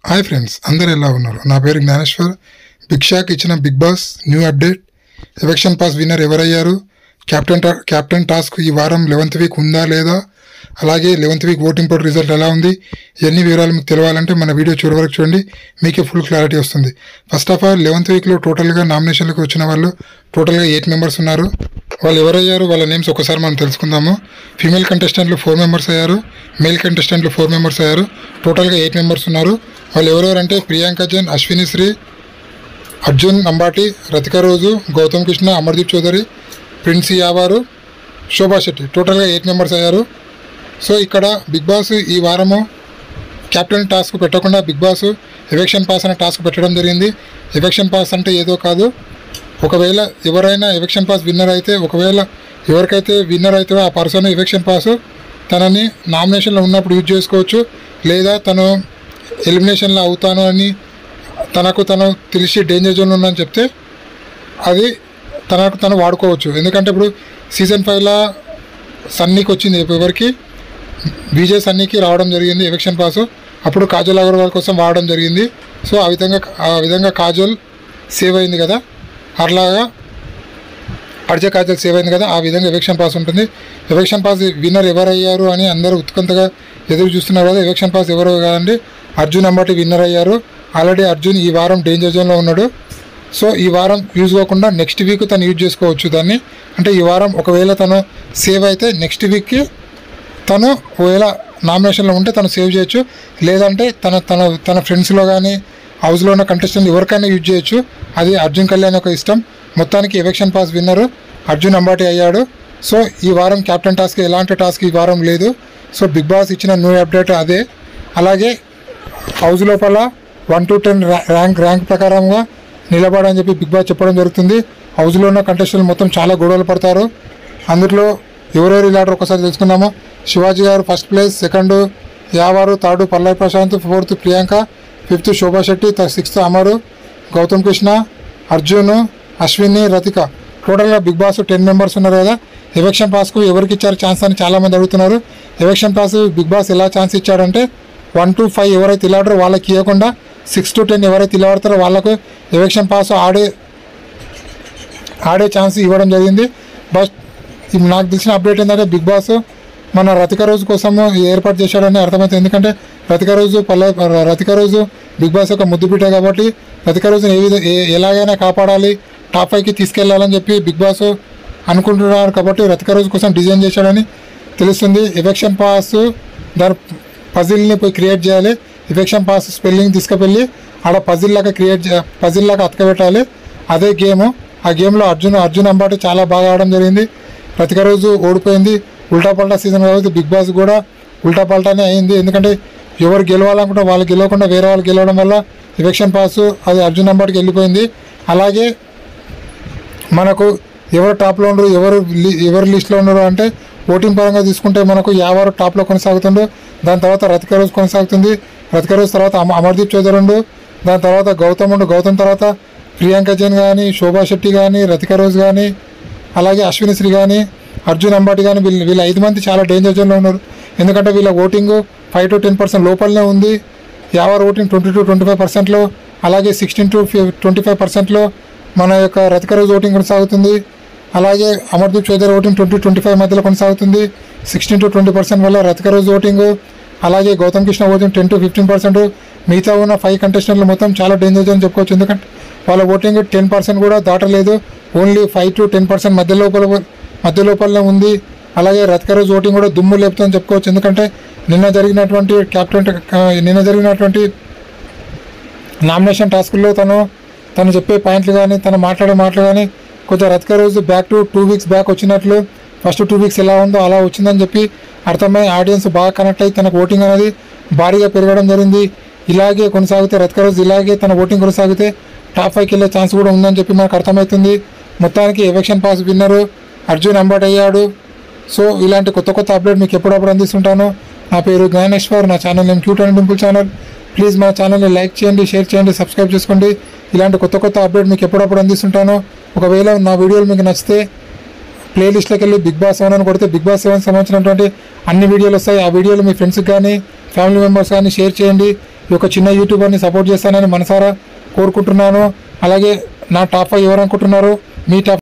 hi friends అందరు ఎలా ఉన్నారు నా పేరు జ్ఞానేశ్వర్ బిగ్ షాక్ ఇచ్చిన Bigg Boss new update election pass winner ఎవరయ్యారు కెప్టెన్ టా కెప్టెన్ టాస్క్ ఈ వారం లెవెంత్ వీక్ ఉందా లేదా అలాగే eleventh week voting poll result ఎలా ఉంది ఇవన్నీ వివరాలు మీకు తెలియాలంటే మన వీడియో చివరి వరకు చూడండి మీకే ఫుల్ క్లారిటీ వస్తుంది ఫస్ట్ ఆఫ్ ఆల్ లెవెంత్ వీక్లో టోటల్గా నామినేషన్లకు వచ్చిన వాళ్ళు టోటల్గా ఎయిట్ మెంబర్స్ ఉన్నారు వాళ్ళు ఎవరయ్యారు వాళ్ళ నేమ్స్ ఒకసారి మనం తెలుసుకుందాము ఫీమేల్ కంటెస్టెంట్లు ఫోర్ మెంబర్స్ అయ్యారు మేల్ కంటెస్టెంట్లు ఫోర్ మెంబర్స్ అయ్యారు టోటల్గా ఎయిట్ మెంబర్స్ ఉన్నారు వాళ్ళు ఎవరెవరంటే ప్రియాంక జైన్ అశ్విని శ్రీ అర్జున్ అంబాటి రతిక రోజు గౌతమ్ కృష్ణ అమర్దీప్ చౌదరి ప్రిన్స్ యావారు శోభా శెట్టి టోటల్గా ఎయిట్ మెంబర్స్ అయ్యారు సో ఇక్కడ బిగ్ బాస్ ఈ వారము క్యాప్టెన్ టాస్క్ పెట్టకుండా బిగ్ బాస్ ఎలక్షన్ పాస్ అనే టాస్క్ పెట్టడం జరిగింది ఎలక్షన్ పాస్ అంటే ఏదో కాదు ఒకవేళ ఎవరైనా ఎలక్షన్ పాస్ విన్నర్ అయితే ఒకవేళ ఎవరికైతే విన్నర్ అవుతారో ఆ పర్సన్ ఎలక్షన్ పాస్ తనని నామినేషన్లో ఉన్నప్పుడు యూజ్ చేసుకోవచ్చు లేదా తను ఎలిమినేషన్లో అవుతాను అని తనకు తను తెలిసి డేంజర్ జోన్ ఉందని చెప్తే అది తనకు తను వాడుకోవచ్చు ఎందుకంటే ఇప్పుడు సీజన్ ఫైవ్లో సన్నీకి వచ్చింది ఎవరికి విజయ్ సన్నీకి రావడం జరిగింది ఎలక్షన్ పాస్ అప్పుడు కాజల్ అగర్వాల్ కోసం వాడడం జరిగింది సో ఆ విధంగా ఆ విధంగా కాజల్ సేవ్ అయింది కదా అట్లాగా అర్జ కాజల్ సేవ్ అయింది కదా ఆ విధంగా ఎలక్షన్ పాస్ ఉంటుంది ఎలక్షన్ పాస్ విన్నర్ ఎవరయ్యారు అని అందరూ ఉత్కంఠగా ఎదురు చూస్తున్నారు కదా ఎలక్షన్ పాస్ ఎవరు కాదండి అర్జున్ అంబటి విన్నర్ అయ్యారు ఆల్రెడీ అర్జున్ ఈ వారం డేంజర్ జోన్లో ఉన్నాడు సో ఈ వారం యూజ్ కాకుండా నెక్స్ట్ వీక్ తను యూజ్ చేసుకోవచ్చు దాన్ని అంటే ఈ వారం ఒకవేళ తను సేవ్ అయితే నెక్స్ట్ వీక్కి తను ఒకవేళ నామినేషన్లో ఉంటే తను సేవ్ చేయొచ్చు లేదంటే తన తన తన ఫ్రెండ్స్లో కానీ హౌస్లో ఉన్న కంటెస్టెంట్ ఎవరికైనా యూజ్ చేయొచ్చు అది అర్జున్ కళ్యాణ్ యొక్క ఇష్టం మొత్తానికి election pass winner Arjun Ambati అయ్యాడు సో ఈ వారం క్యాప్టెన్ టాస్క్ ఎలాంటి టాస్క్ ఈ వారం లేదు సో బిగ్ బాస్ ఇచ్చిన న్యూ అప్డేట్ అదే అలాగే హౌస్ లోపల one to ten rank rank ప్రకారంగా నిలబడని చెప్పి బిగ్ బాస్ చెప్పడం జరుగుతుంది హౌస్లో ఉన్న కంటెస్టెంట్ మొత్తం చాలా గొడవలు పడతారు అందులో ఎవరెవరు ఇలా ఒకసారి తెలుసుకుందాము శివాజీ గారు first place second Yawar third Pallavi Prashanth fourth Priyanka fifth Shobha Shetty sixth Amar Gautham Krishna Arjun Ashwini Rathika టోటల్గా బిగ్ బాస్ టెన్ మెంబర్స్ ఉన్నారు కదా ఎలక్షన్ పాస్కు ఎవరికి ఇచ్చారు ఛాన్స్ అని చాలామంది అడుగుతున్నారు ఎలక్షన్ పాస్ బిగ్ బాస్ ఎలా ఛాన్స్ ఇచ్చాడంటే వన్ టు ఫైవ్ ఎవరైతే ఇలాడరో వాళ్ళకి ఇవ్వకుండా సిక్స్ టు టెన్ ఎవరైతే ఇలాడతారో వాళ్ళకు ఎలక్షన్ పాస్ ఆడే ఆడే ఛాన్స్ ఇవ్వడం జరిగింది బట్ ఇది నాకు తెలిసిన అప్డేట్ ఏంటంటే బిగ్ బాస్ మన రతిక రోజు కోసము ఏర్పాటు చేశాడని అర్థమవుతుంది ఎందుకంటే రతిక రోజు పల్లె రతిక రోజు బిగ్ బాస్ యొక్క ముద్దు బిడ్డ కాబట్టి రతిక రోజుని ఏ విధ ఏ- ఎలాగైనా కాపాడాలి టాప్ ఫైవ్కి తీసుకెళ్లాలని చెప్పి బిగ్ బాస్ అనుకుంటున్నారు కాబట్టి రతిక రోజు కోసం డిజైన్ చేశాడని తెలుస్తుంది ఎలక్షన్ పాస్ దాని పజిల్ని పోయి క్రియేట్ చేయాలి ఎఫెక్షన్ పాస్ స్పెల్లింగ్ తీసుకువెళ్ళి ఆడ పజిల్ లాగా క్రియేట్ పజిల్ లాగా అతకబెట్టాలి అదే గేమ్ ఆ గేమ్లో అర్జున్ అర్జున్ అంబాటి చాలా బాగా ఆడడం జరిగింది ప్రతిక రోజు ఓడిపోయింది ఉల్టా పల్టా సీజన్ కాబట్టి బిగ్ బాస్ కూడా ఉల్టా పల్టానే అయింది ఎందుకంటే ఎవరు గెలవాలనుకుంటే వాళ్ళు గెలవకుండా వేరే వాళ్ళు గెలవడం వల్ల ఎలక్షన్ పాస్ అది అర్జున్ అంబాటికి వెళ్ళిపోయింది అలాగే మనకు ఎవరు టాప్లో ఉండరు ఎవరు లి- ఎవరు లిస్ట్లో ఉండరు అంటే ఓటింగ్ పరంగా తీసుకుంటే మనకు యావారు టాప్లో కొనసాగుతుండు దాని తర్వాత రతిక రోజు కొనసాగుతుంది రతిక రోజు తర్వాత అమ- అమర్దీప్ చౌదరి ఉండు దాని తర్వాత గౌతమ్ ఉండు గౌతమ్ తర్వాత ప్రియాంక జైన్ కానీ శోభా శెట్టి కానీ రతిక రోజు కానీ అలాగే అశ్విని శ్రీ కానీ అర్జున్ అంబాటి కానీ వీళ్ళు వీళ్ళ ఐదు మంది చాలా డేంజర్ జోన్లో ఉన్నారు ఎందుకంటే వీళ్ళ voting five to ten percent లోపలనే ఉంది Yawar voting twenty to twenty five పర్సెంట్లో అలాగే సిక్స్టీన్ టు ట్వంటీ ఫైవ్ పర్సెంట్లో మన యొక్క రతిక రోజు ఓటింగ్ కొనసాగుతుంది అలాగే Amardeep Chowdary voting twenty twenty five మధ్యలో కొనసాగుతుంది సిక్స్టీన్ టు ట్వంటీ పర్సెంట్ వల్ల రతిక రోజు ఓటింగ్ అలాగే Gautham Krishna voting ten to fifteen percent మిగతా ఉన్న ఫైవ్ కంటెస్టెంట్లు మొత్తం చాలా డేంజర్ అని చెప్పుకోవచ్చు ఎందుకంటే వాళ్ళ ఓటింగ్ టెన్ పర్సెంట్ కూడా దాటలేదు only five to ten percent మధ్య లోపల మధ్య లోపలనే ఉంది అలాగే రతిక రోజు ఓటింగ్ కూడా దుమ్ము లేపుతుందని చెప్పుకోవచ్చు ఎందుకంటే నిన్న జరిగినటువంటి క్యాప్టెన్ నిన్న జరిగినటువంటి నామినేషన్ టాస్కుల్లో తను తను చెప్పే పాయింట్లు కానీ తను మాట్లాడే మాటలు కానీ కొంచెం Rathika Rose back to two weeks back వచ్చినట్లు ఫస్ట్ టూ వీక్స్ ఎలా ఉందో అలా వచ్చిందని చెప్పి అర్థమై ఆడియన్స్ బాగా కనెక్ట్ అయ్యి తనకు ఓటింగ్ అనేది భారీగా పెరగడం జరిగింది ఇలాగే కొనసాగితే రతిక రోజు ఇలాగే తన ఓటింగ్ కొనసాగితే టాప్ ఫైవ్కి వెళ్ళే ఛాన్స్ కూడా ఉందని చెప్పి మనకు అర్థమవుతుంది మొత్తానికి election pass winner Arjun Ambati అయ్యాడు సో ఇలాంటి కొత్త కొత్త అప్డేట్ మీకు ఎప్పుడప్పుడు అందిస్తుంటాను నా పేరు జ్ఞానేశ్వర్ నా channel name Cute and Dimple channel please మా ఛానల్ని లైక్ చేయండి షేర్ చేయండి సబ్స్క్రైబ్ చేసుకోండి ఇలాంటి కొత్త కొత్త అప్డేట్ మీకు ఎప్పుడప్పుడు అందిస్తుంటాను ఒకవేళ నా వీడియోలు మీకు నచ్చితే ప్లేలిస్ట్లోకి వెళ్ళి బిగ్ బాస్ సెవెన్ అని కొడితే బిగ్ బాస్ సెవెన్ సంబంధించినటువంటి అన్ని వీడియోలు వస్తాయి ఆ వీడియోలు మీ ఫ్రెండ్స్కి కానీ ఫ్యామిలీ మెంబర్స్ కానీ షేర్ చేయండి ఈ యొక్క చిన్న యూట్యూబర్ని సపోర్ట్ చేస్తానని మనసారా కోరుకుంటున్నాను అలాగే నా టాప్ ఫైవ్ ఎవరు అనుకుంటున్నారు మీ టాప్